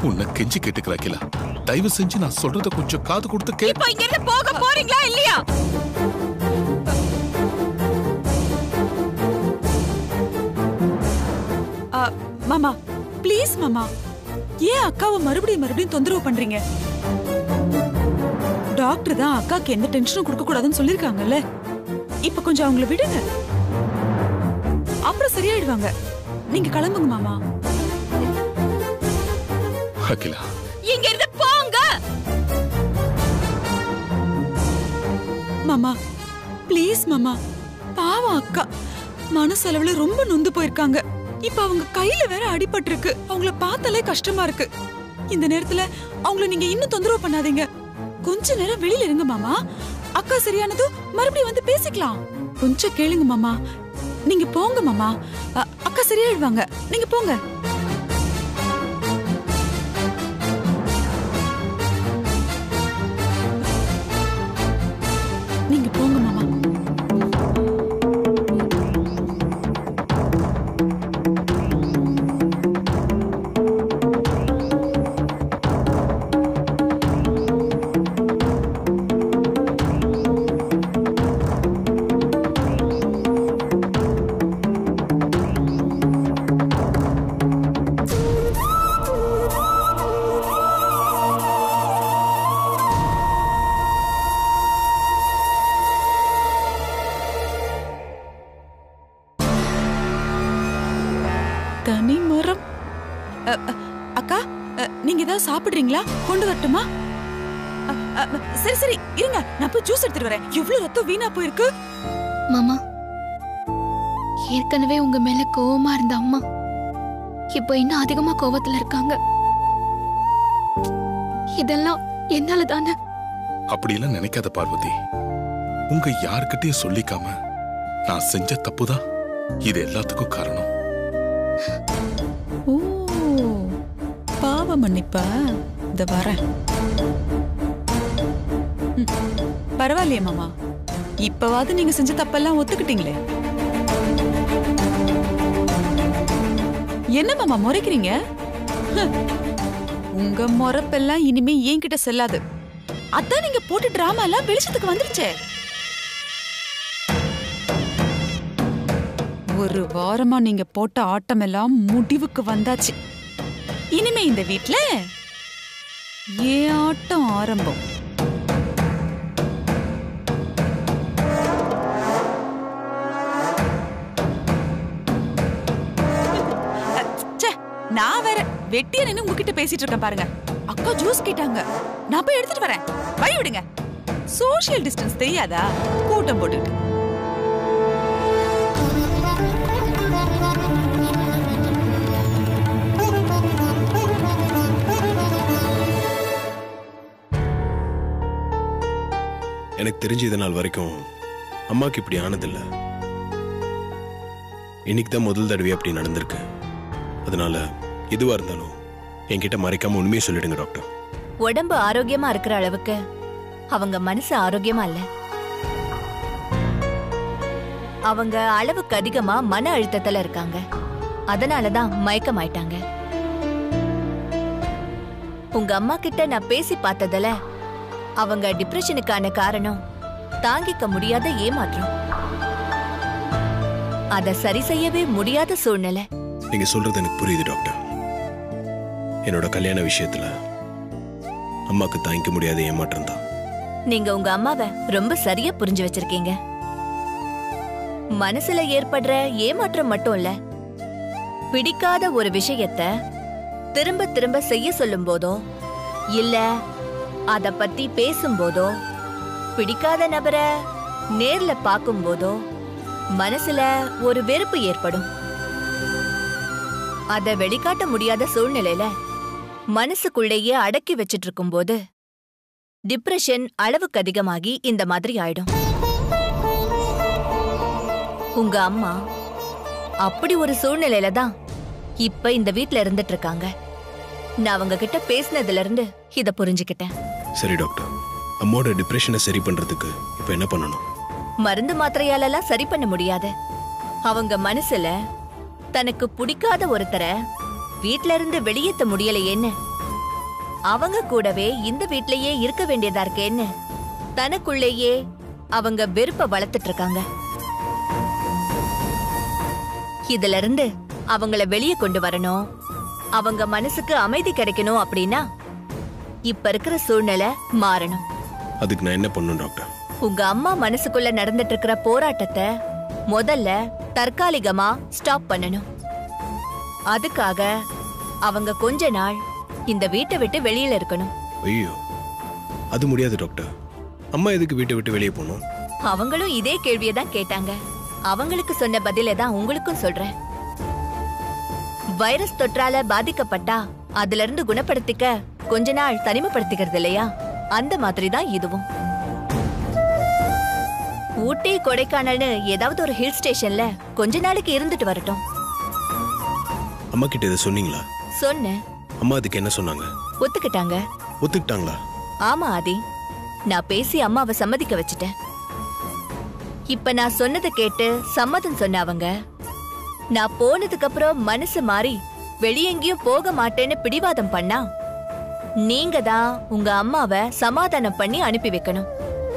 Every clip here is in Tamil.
உன்னை கெஞ்சி கேட்டுக்கிற அகிலா தயவு செஞ்சு நான் சொல்றத கொஞ்சம் காது கொடுத்து கே இப்போ இங்க இருந்து போக போறீங்களா இல்லையா ஆ, மாமா ப்ளீஸ் மாமா ஏன் அக்காவை மறுபடியும் மறுபடியும் தொந்தரவு பண்றீங்க டாக்டர் தான் அக்காக்கு எந்த டென்ஷனும் கொடுக்க கூடாதுன்னு சொல்லிருக்காங்கல்ல இப்ப கொஞ்சம் அவங்கள விடுங்க அப்புறம் சரியாயிடுவாங்க நீங்க கிளம்புங்க மாமா அகிலா இங்க இருந்து போங்க மாமா ப்ளீஸ் மாமா பாவம் அக்கா மனசளவுல ரொம்ப நொந்து போயிருக்காங்க இப்ப அவங்க கையில வேற அடிபட்டிருக்கு அவங்கள பார்த்தாலே கஷ்டமா இருக்கு இந்த நேரத்துல அவங்கள நீங்க இன்னும் தொந்தரவு பண்ணாதீங்க கொஞ்ச நேரம் வெளியில இருங்க மாமா அக்கா சரியானதும் மறுபடியும் வந்து பேசிக்கலாம் கொஞ்சம் கேளுங்க மாமா நீங்க போங்க மாமா அ- அக்கா சரியாயிடுவாங்க நீங்க போங்க நீங்க போங்க மாமா தனி மரம் அ, அ, அக்கா அ, நீங்க ஏதாவது சாப்பிடுறீங்களா கொண்டு வரட்டுமா அ, அ, சரி சரி இருங்க நான் போய் ஜூஸ் எடுத்துட்டு வரேன் எவ்வளவு ரத்தம் வீணா போயிருக்கு மாமா ஏற்கனவே உங்க மேல கோவமா இருந்த அம்மா இப்போ இன்னும் அதிகமா கோவத்துல இருக்காங்க இதெல்லாம் என்னால தானே அப்படியெல்லாம் நினைக்காத பார்வதி உங்க யார்கிட்டயும் சொல்லிக்காம நான் செஞ்ச தப்புதான் இது எல்லாத்துக்கும் காரணம் ஓ பாவ மன்னிப்பா இந்த வரேன் ம், பரவாயில்லையே மாமா இப்பவாவது நீங்க செஞ்ச தப்பெல்லாம் ஒத்துக்கிட்டீங்களே என்ன மாமா முறைக்கிறீங்க ஹ், உங்க முறப்பெல்லாம் இனிமே என்கிட்ட செல்லாது அதான் நீங்க போட்டு டிராமா எல்லாம் வெளிச்சத்துக்கு வந்துருச்சே ஒரு வாரமா நீங்க போட்ட ஆட்டம் எல்லாம் முடிவுக்கு வந்தாச்சு இனிமே இந்த வீட்ல ஏன் ஆட்டம் ஆரம்பம் ச்சே, நான் வேற வெட்டியா நின்னு உங்ககிட்ட பேசிட்டு இருக்கேன் பாருங்க அக்கா ஜூஸ் கேட்டாங்க நான் போய் எடுத்துட்டு வரேன் வழி விடுங்க சோஷியல் டிஸ்டன்ஸ் தெரியாதா கூட்டம் போட்டுட்டு எனக்கு தெரிஞ்சு இது நாள் வரைக்கும் அம்மாக்கு இப்படி ஆனதில்ல இன்னைக்கு தான் முதல் தடவை அப்படி நடந்திருக்கு அதனால எதுவா இருந்தாலும் என்கிட்ட மறைக்காம உண்மையை சொல்லிடுங்க டாக்டர் உடம்பு ஆரோக்கியமா இருக்கிற அளவுக்கு அவங்க மனசு ஆரோக்கியமா இல்ல அவங்க அளவுக்கு அதிகமா மன அழுத்தத்துல இருக்காங்க அதனாலதான் மயக்கமாயிட்டாங்க உங்க அம்மா கிட்ட நான் பேசி பார்த்ததுல அவங்க டிப்ரெஷனுக்கான காரணம் தாங்கிக்க முடியாத ஏமாற்றம் அத சரி செய்யவே முடியாத சூழ்நிலை நீங்க சொல்றது எனக்கு புரியுது டாக்டர் என்னோட கல்யாண விஷயத்துல அம்மாக்கு தாங்கிக்க முடியாத ஏமாற்றம் தான் நீங்க உங்க அம்மாவை ரொம்ப சரியா புரிஞ்சு வச்சிருக்கீங்க மனசுல ஏற்படுற ஏமாற்றம் மட்டும் இல்ல பிடிக்காத ஒரு விஷயத்த திரும்ப திரும்ப செய்ய சொல்லும் போதோ இல்ல அத பத்தி பேசும்போதோ பிடிக்காத நபரை நேர்ல பார்க்கும்போதோ மனசுல ஒரு வெறுப்பு ஏற்படும் அத வெளிக்காட்ட முடியாத சூழ்நிலையில மனசுக்குள்ளேயே அடக்கி வச்சிட்டு இருக்கும்போது டிப்ரெஷன் அளவுக்கு அதிகமாகி இந்த மாதிரி ஆயிடும் உங்க அம்மா அப்படி ஒரு சூழ்நிலையில தான் இப்ப இந்த வீட்ல இருந்துட்டு இருக்காங்க நான் அவங்க கிட்ட பேசினதுல இருந்து இத புரிஞ்சுக்கிட்டேன் சரி டாக்டர் அம்மாவோட டிப்ரெஷனை சரி பண்றதுக்கு இப்போ என்ன பண்ணணும் மருந்து மாத்திரையாலலாம் சரி பண்ண முடியாது அவங்க மனசுல தனக்கு பிடிக்காத ஒருத்தரை வீட்ல இருந்து வெளியேத்த முடியலையேன்னு அவங்க கூடவே இந்த வீட்லயே இருக்க வேண்டியதா இருக்கேன்னு தனக்குள்ளேயே அவங்க வெறுப்ப வளர்த்துட்டு இருக்காங்க இதுல இருந்து அவங்கள வெளியே கொண்டு வரணும் அவங்க மனசுக்கு அமைதி கிடைக்கணும் அப்படின்னா இப்ப இருக்கிற சூழ்நிலை மாறணும் அதுக்கு நான் என்ன பண்ணணும் டாக்டர் உங்க அம்மா மனசுக்குள்ள நடந்துட்டு இருக்கிற போராட்டத்தை முதல்ல தற்காலிகமா ஸ்டாப் பண்ணணும் அதுக்காக அவங்க கொஞ்ச நாள் இந்த வீட்டை விட்டு வெளியில இருக்கணும் ஐயோ அது முடியாது டாக்டர் அம்மா எதுக்கு வீட்டை விட்டு வெளியே போகணும் அவங்களும் இதே கேள்வியை தான் கேட்டாங்க அவங்களுக்கு சொன்ன பதிலை தான் உங்களுக்கும் சொல்றேன் வைரஸ் தொற்றால பாதிக்கப்பட்டா அதுல இருந்து குணப்படுத்திக்க கொஞ்ச நாள் தனிமைப்படுத்திக்கிறது இல்லையா அந்த மாதிரி தான் இதுவும் ஊட்டி கொடைக்கானல்னு ஏதாவது ஒரு ஹில் ஸ்டேஷன்ல கொஞ்ச நாளைக்கு இருந்துட்டு வரட்டும் அம்மா கிட்ட இதை சொன்னீங்களா சொன்னேன் அம்மா அதுக்கு என்ன சொன்னாங்க ஒத்துக்கிட்டாங்க ஒத்துக்கிட்டாங்களா ஆமா ஆதி நான் பேசி அம்மாவை சம்மதிக்க வச்சுட்டேன் இப்ப நான் சொன்னதை கேட்டு சம்மதம் சொன்ன அவங்க நான் போனதுக்கு அப்புறம் மனசு மாறி வெளியெங்கேயும் போக மாட்டேன்னு பிடிவாதம் பண்ணா நீங்க தான் உங்க அம்மாவை சமாதானம் பண்ணி அனுப்பி வைக்கணும்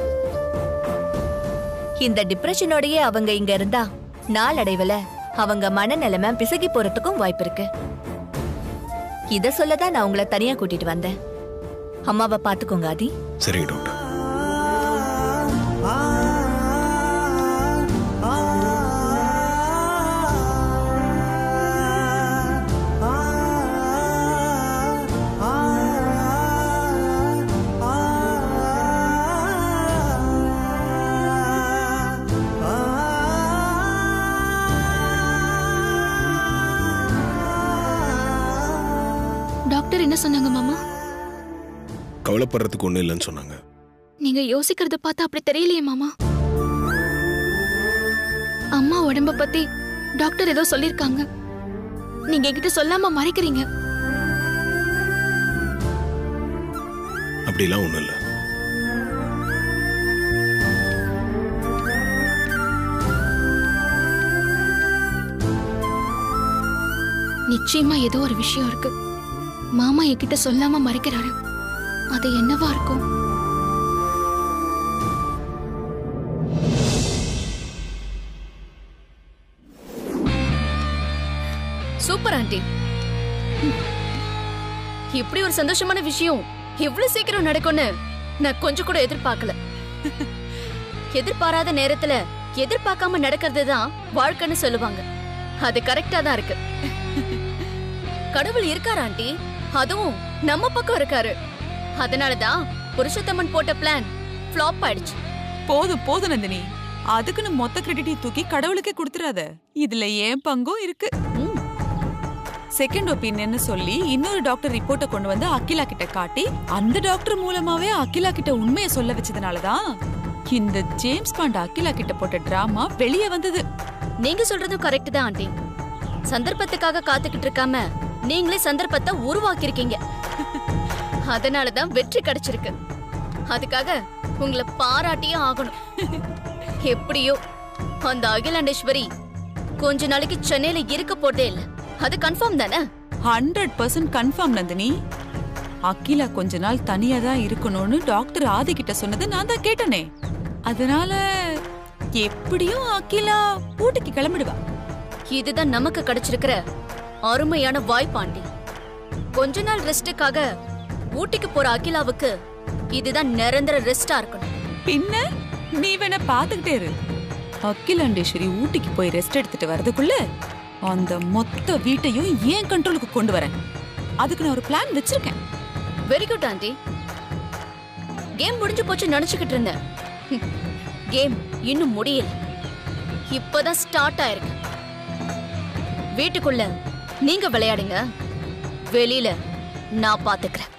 இந்த டிப்ரெஷனோடயே அவங்க இங்க இருந்தா நாளடைவுல அவங்க மனநிலைமை பிசகி போறதுக்கும் வாய்ப்பு இருக்கு இத சொல்லதான் நான் உங்களை தனியா கூட்டிட்டு வந்தேன் அம்மாவை பாத்துக்கோங்க ஆதி சரிங்க டாக்டர் டாக்டர் என்ன சொன்னாங்க மாமா கவலைப்படுறதுக்கு ஒன்றும் இல்லைன்னு சொன்னாங்க நீங்க யோசிக்கிறத பார்த்தா அப்படி தெரியலையே மாமா அம்மா உடம்ப பத்தி டாக்டர் ஏதோ சொல்லிருக்காங்க நீங்க என்கிட்ட சொல்லாம மறைக்கிறீங்க அப்படிலாம் ஒன்றும் இல்லை நிச்சயமா ஏதோ ஒரு விஷயம் இருக்கு மாமா என்கிட்ட சொல்லாம மறைக்கிறாரு அது என்னவா இருக்கும் சூப்பர் ஆண்டி இப்படி ஒரு சந்தோஷமான விஷயம் இவ்வளவு சீக்கிரம் நடக்கும்னு நான் கொஞ்சம் கூட எதிர்பார்க்கல எதிர்பாராத நேரத்துல எதிர்பார்க்காம நடக்கிறது தான் வாழ்க்கைன்னு சொல்லுவாங்க அது கரெக்டா தான் இருக்கு கடவுள் இருக்காரு ஆண்டி அதுவும் நம்ம பக்கம் இருக்காரு அதனாலதான் புருஷோத்தமன் போட்ட பிளான் ஃப்ளாப் ஆயிடுச்சு போதும் போதும் நந்தினி அதுக்குன்னு மொத்த கிரெடிட்டையும் தூக்கி கடவுளுக்கே கொடுத்துறாத இதுல ஏன் பங்கும் இருக்கு செகண்ட் ஒப்பீனியன் சொல்லி இன்னொரு டாக்டர் ரிப்போர்ட்டை கொண்டு வந்து அகிலா கிட்ட காட்டி அந்த டாக்டர் மூலமாவே அகிலா கிட்ட உண்மையை சொல்ல வச்சதுனாலதான் இந்த ஜேம்ஸ் பாண்ட் அகிலா கிட்ட போட்ட டிராமா வெளியே வந்தது நீங்க சொல்றதும் கரெக்ட் தான் ஆண்டி சந்தர்ப்பத்துக்காக காத்துக்கிட்டு இருக்காம நீங்களே சந்தர்ப்பத்தை உருவாக்கியிருக்கீங்க அதனாலதான் வெற்றி கிடைச்சிருக்கு அதுக்காக உங்களை பாராட்டியே ஆகணும் எப்படியோ அந்த அகிலாண்டேஸ்வரி கொஞ்ச நாளைக்கு சென்னையில இருக்க போட்டே இல்ல அது கன்ஃபார்ம் தானே hundred percent confirm Nandini Akila கொஞ்ச நாள் தனியா தான் இருக்கணும்னு டாக்டர் ஆதி கிட்ட சொன்னது நான் தான் கேட்டனே அதனால எப்படியும் அகிலா ஊட்டிக்கு கிளம்பிடுவா இதுதான் நமக்கு கிடைச்சிருக்கிற அருமையான வாய்ப்பாண்டி கொஞ்ச நாள் ரெஸ்டுக்காக ஊட்டிக்கு போற அகிலாவுக்கு இதுதான் நிரந்தர ரெஸ்டா இருக்கணும் பின்ன நீ வேணா பாத்துக்கிட்டே இரு அகிலாண்டேஸ்வரி ஊட்டிக்கு போய் ரெஸ்ட் எடுத்துட்டு வரதுக்குள்ள அந்த மொத்த வீட்டையும் ஏன் கண்ட்ரோலுக்கு கொண்டு வரேன் அதுக்கு நான் ஒரு பிளான் வச்சிருக்கேன் வெரி குட் ஆண்டி கேம் முடிஞ்சு போச்சு நினைச்சுக்கிட்டு இருந்தேன் கேம் இன்னும் முடியல இப்பதான் ஸ்டார்ட் ஆயிருக்கு வீட்டுக்குள்ள நீங்க விளையாடுங்க வெளியில நான் பாத்துக்கிறேன்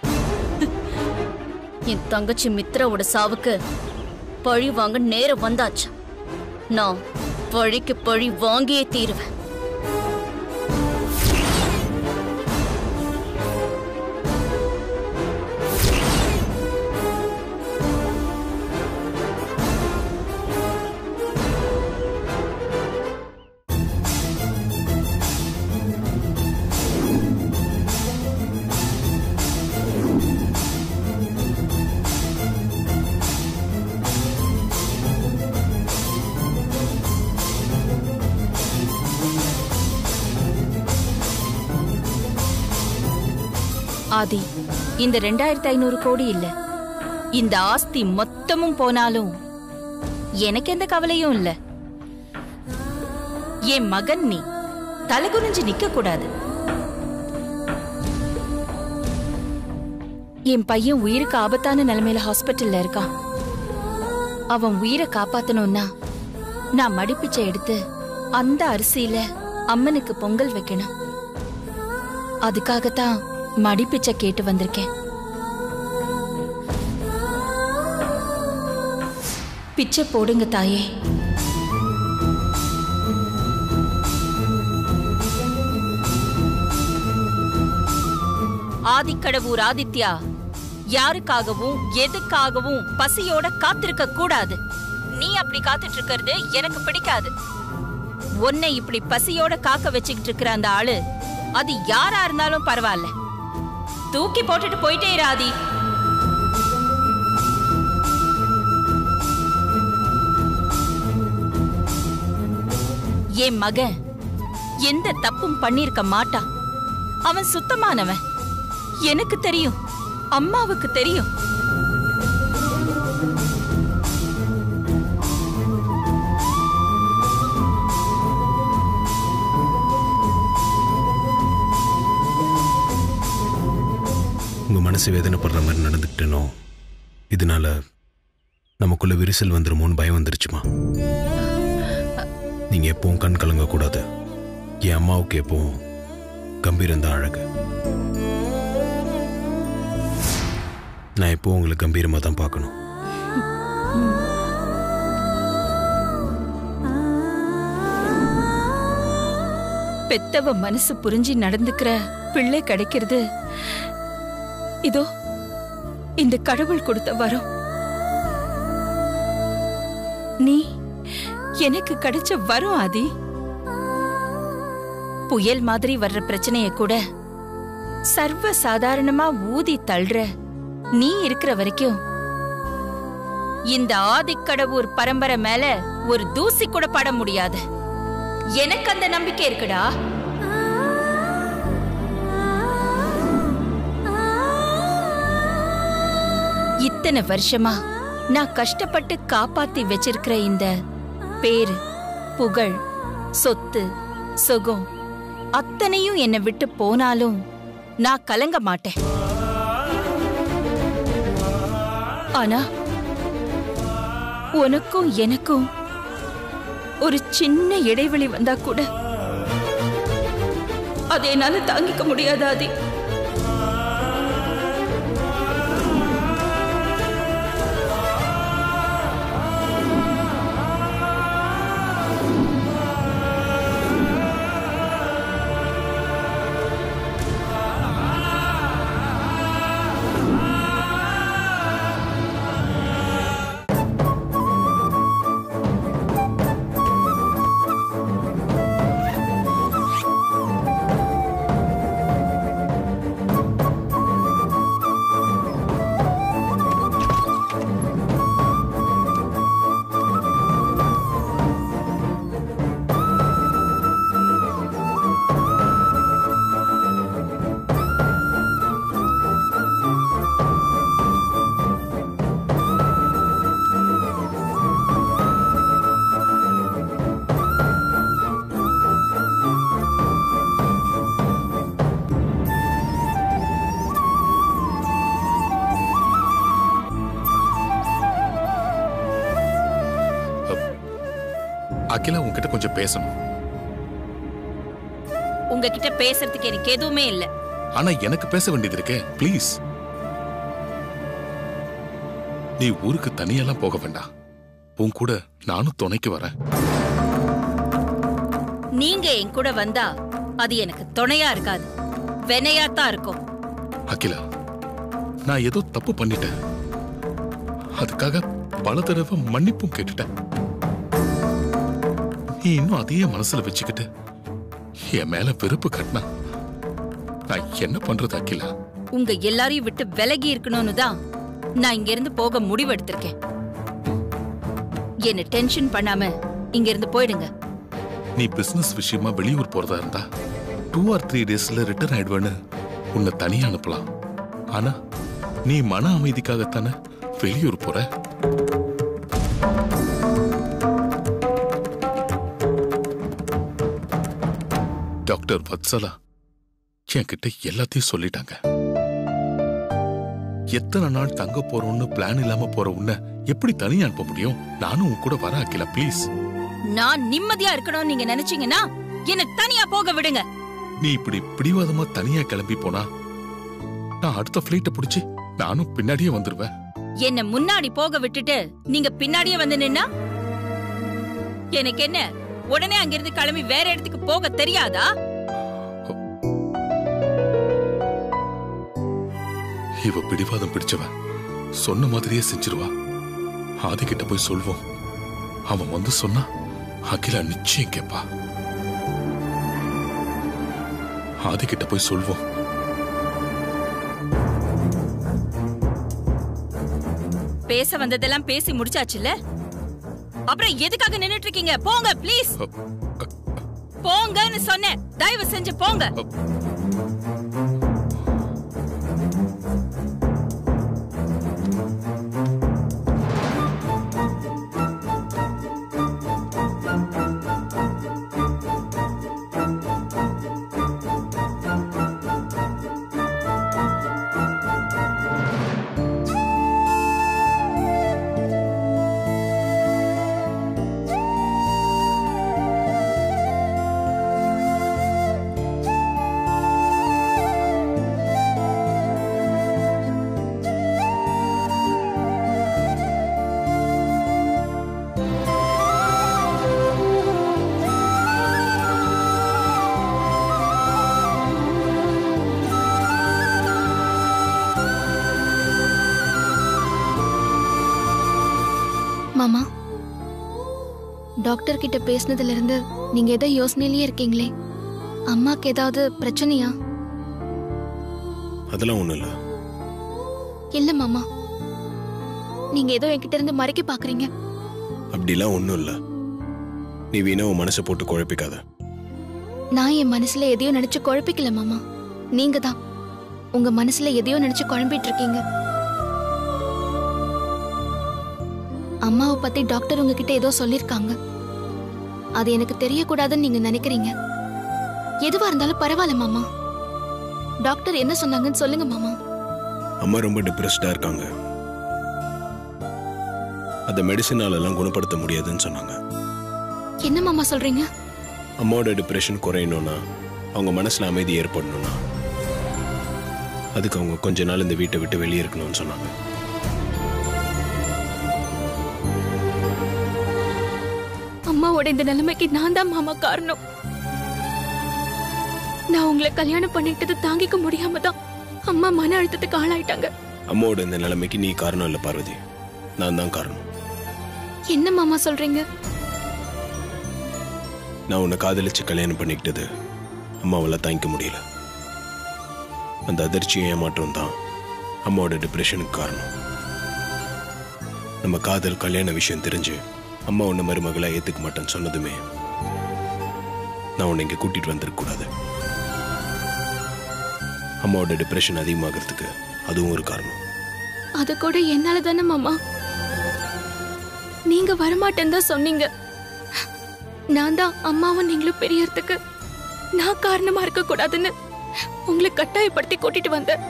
என் தங்கச்சி மித்ராவோட சாவுக்கு பழி வாங்க நேரம் வந்தாச்சு நான் பழிக்கு பழி வாங்கியே தீருவேன் ஆதி இந்த ரெண்டாயிரத்தி ஐநூறு கோடி இல்ல இந்த ஆஸ்தி மொத்தமும் போனாலும் எனக்கு எந்த கவலையும் இல்ல என் மகன் நீ தலைகுனிஞ்சு நிக்க கூடாது என் பையன் உயிருக்கு ஆபத்தான நிலைமையில ஹாஸ்பிட்டல்ல இருக்கான் அவன் உயிரை காப்பாத்தணும்னா நான் மடிப்பிச்சை எடுத்து அந்த அரிசியில அம்மனுக்கு பொங்கல் வைக்கணும் அதுக்காகத்தான் மடிப்பிச்சை கேட்டு வந்திருக்கேன் பிச்சை போடுங்க தாயே ஆதிக்கடவூர் ஆதித்யா யாருக்காகவும் எதுக்காகவும் பசியோட காத்திருக்க கூடாது நீ அப்படி காத்துட்டு இருக்கிறது எனக்கு பிடிக்காது உன்னை இப்படி பசியோட காக்க வச்சுக்கிட்டு இருக்கிற அந்த ஆளு அது யாரா இருந்தாலும் பரவாயில்ல தூக்கி போட்டுட்டு போயிட்டே இராதி என் மகன் எந்த தப்பும் பண்ணிருக்க மாட்டான் அவன் சுத்தமானவன் எனக்கு தெரியும் அம்மாவுக்கு தெரியும் உங்க மனசு வேதனைப்படுற மாதிரி நடந்துக்கிட்டேனோ இதனால நமக்குள்ள விரிசல் வந்துருமோன்னு பயம் வந்துருச்சுமா நீங்க எப்பவும் கண் கலங்க கூடாது என் அம்மாவுக்கு எப்பவும் கம்பீரம் தான் அழகு நான் எப்பவும் உங்களை கம்பீரமா தான் பார்க்கணும் பெத்தவ மனசு புரிஞ்சு நடந்துக்கிற பிள்ளை கிடைக்கிறது இதோ இந்த கடவுள் கொடுத்த வரம் நீ எனக்கு கிடைச்ச வரம் ஆதி புயல் மாதிரி வர்ற பிரச்சனைய கூட சர்வ சாதாரணமா ஊதி தள்ளுற நீ இருக்கிற வரைக்கும் இந்த ஆதிக்கடவுர் பரம்பரை மேல ஒரு தூசி கூட பட முடியாது எனக்கு அந்த நம்பிக்கை இருக்குடா இத்தனை வருஷமா நான் கஷ்டப்பட்டு காப்பாத்தி வச்சிருக்கிற இந்த பேரு புகழ் சொத்து சுகம் அத்தனையும் என்னை விட்டு போனாலும் நான் கலங்க மாட்டேன் ஆனா உனக்கும் எனக்கும் ஒரு சின்ன இடைவெளி வந்தா கூட அதை என்னால தாங்கிக்க முடியாது ஆதி அகிலா உன்கிட்ட கொஞ்சம் பேசணும் உங்ககிட்ட பேசுறதுக்கு எனக்கு எதுவுமே இல்ல ஆனா எனக்கு பேச வேண்டியது இருக்கே ப்ளீஸ் நீ ஊருக்கு தனியெல்லாம் போக வேண்டாம் உன் கூட நானும் துணைக்கு வரேன் நீங்க என் கூட வந்தா அது எனக்கு துணையா இருக்காது வெனையா தான் இருக்கும் அகிலா நான் ஏதோ தப்பு பண்ணிட்டேன் அதுக்காக பல தடவை மன்னிப்பும் கேட்டுட்டேன் நீ இன்னும் அதையே மனசுல வச்சுக்கிட்டு என் மேல வெறுப்பு கட்டினா நான் என்ன பண்றது அகிலா உங்க எல்லாரையும் விட்டு விலகி இருக்கணும்னு தான் நான் இங்க இருந்து போக முடிவெடுத்திருக்கேன் என்ன டென்ஷன் பண்ணாம இங்க இருந்து போயிடுங்க நீ பிசினஸ் விஷயமா வெளியூர் போறதா இருந்தா டூ ஆர் த்ரீ டேஸ்ல ரிட்டர்ன் ஆயிடுவேன்னு உன்னை தனியா அனுப்பலாம் ஆனா நீ மன அமைதிக்காகத்தானே வெளியூர் போற டாக்டர் வத்சலா என்கிட்ட எல்லாத்தையும் சொல்லிட்டாங்க எத்தனை நாள் தங்க போறோம்னு பிளான் இல்லாம போற உன்னை எப்படி தனியா அனுப்ப முடியும் நானும் உன் கூட வர அகிலா ப்ளீஸ் நான் நிம்மதியா இருக்கணும்னு நீங்க நினைச்சீங்கன்னா என்ன தனியா போக விடுங்க நீ இப்படி பிடிவாதமா தனியா கிளம்பி போனா நான் அடுத்த ஃபிளைட்ட புடிச்சு நானும் பின்னாடியே வந்துருவேன் என்ன முன்னாடி போக விட்டுட்டு நீங்க பின்னாடியே வந்து நின்னா எனக்கு என்ன உடனே அங்கிருந்து கிளம்பி வேற இடத்துக்கு போக தெரியாதா இவ பிடிவாதம் பிடிச்சவ சொன்ன மாதிரியே செஞ்சிருவா ஆதிக்கிட்ட போய் சொல்வோம் அவன் வந்து சொன்னா அகிலா நிச்சயம் கேப்பா ஆதிக்கிட்ட போய் சொல்வோம் பேச வந்ததெல்லாம் பேசி முடிச்சாச்சுல்ல அப்புறம் எதுக்காக நின்னுட்டு இருக்கீங்க போங்க ப்ளீஸ் அ, அ, போங்கன்னு சொன்னேன் தயவு செஞ்சு போங்க மாமா டாக்டர் கிட்ட பேசினதுல இருந்து நீங்க ஏதோ யோசனையிலேயே இருக்கீங்களே அம்மாக்கு ஏதாவது பிரச்சனையா அதெல்லாம் ஒண்ணும் இல்ல இல்ல மாமா நீங்க ஏதோ என்கிட்ட இருந்து மறைக்க பாக்குறீங்க அப்படிலாம் ஒண்ணும் இல்ல நீ வீணா உன் மனசை போட்டு குழப்பிக்காத நான் என் மனசுல எதையோ நினைச்சு குழப்பிக்கல மாமா நீங்க தான் உங்க மனசுல எதையோ நினைச்சு குழம்பிட்டு இருக்கீங்க அம்மாவை பத்தி டாக்டர் உங்ககிட்ட ஏதோ சொல்லிருக்காங்க அது எனக்கு தெரியக்கூடாதுன்னு நீங்க நினைக்கிறீங்க எதுவா இருந்தாலும் பரவாயில்ல மாமா டாக்டர் என்ன சொன்னாங்கன்னு சொல்லுங்க மாமா அம்மா ரொம்ப டிப்ரெஸ்டா இருக்காங்க அதை மெடிசினால எல்லாம் குணப்படுத்த முடியாதுன்னு சொன்னாங்க என்ன மாமா சொல்றீங்க அம்மாவோட டிப்ரெஷன் குறையணும்னா அவங்க மனசுல அமைதி ஏற்படணும்னா அதுக்கு அவங்க கொஞ்ச நாள் இந்த வீட்டை விட்டு வெளியே இருக்கணும்னு சொன்னாங்க அம்மாவோட இந்த நிலைமைக்கு நான் தான் மாமா காரணம் நான் உங்களை கல்யாணம் பண்ணிட்டது தாங்கிக்க முடியாம தான் அம்மா மன அழுத்தத்துக்கு ஆளாயிட்டாங்க அம்மாவோட இந்த நிலைமைக்கு நீ காரணம் இல்லை பார்வதி நான் தான் காரணம் என்ன மாமா சொல்றீங்க நான் உன்னை காதலிச்சு கல்யாணம் பண்ணிக்கிட்டது அம்மாவால் தாங்கிக்க முடியல அந்த அதிர்ச்சியும் ஏமாற்றம் தான் அம்மாவோட டிப்ரெஷனுக்கு காரணம் நம்ம காதல் கல்யாண விஷயம் தெரிஞ்சு அம்மா உன்னை மருமகளா ஏத்துக்க மாட்டேன்னு சொன்னதுமே நான் உன்னை இங்க கூட்டிட்டு வந்திருக்க கூடாது அம்மாவோட டிப்ரெஷன் அதிகமாகிறதுக்கு அதுவும் ஒரு காரணம் அது கூட என்னால தானே மாமா நீங்க வரமாட்டேன்னு தான் சொன்னீங்க நான் தான் அம்மாவும் நீங்களும் பெரியறதுக்கு நான் காரணமா இருக்க கூடாதுன்னு உங்களை கட்டாயப்படுத்தி கூட்டிட்டு வந்தேன்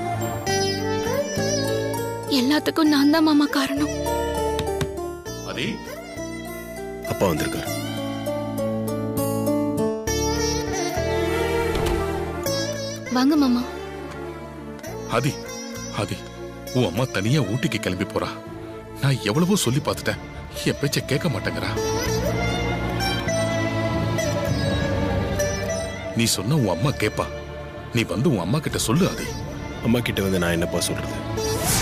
எல்லாத்துக்கும் நான் தான் மாமா காரணம் அதே அப்பா வந்திருக்காரு வாங்க மாமா ஆதி ஆதி உன் அம்மா தனியா ஊட்டிக்கு கிளம்பி போறா நான் எவ்வளவோ சொல்லி பார்த்துட்டேன் என் பேச்ச கேட்க மாட்டேங்கிறா நீ சொன்ன உன் அம்மா கேப்பா நீ வந்து உன் அம்மா கிட்ட சொல்லு ஆதி அம்மா கிட்ட வந்து நான் என்னப்பா சொல்றது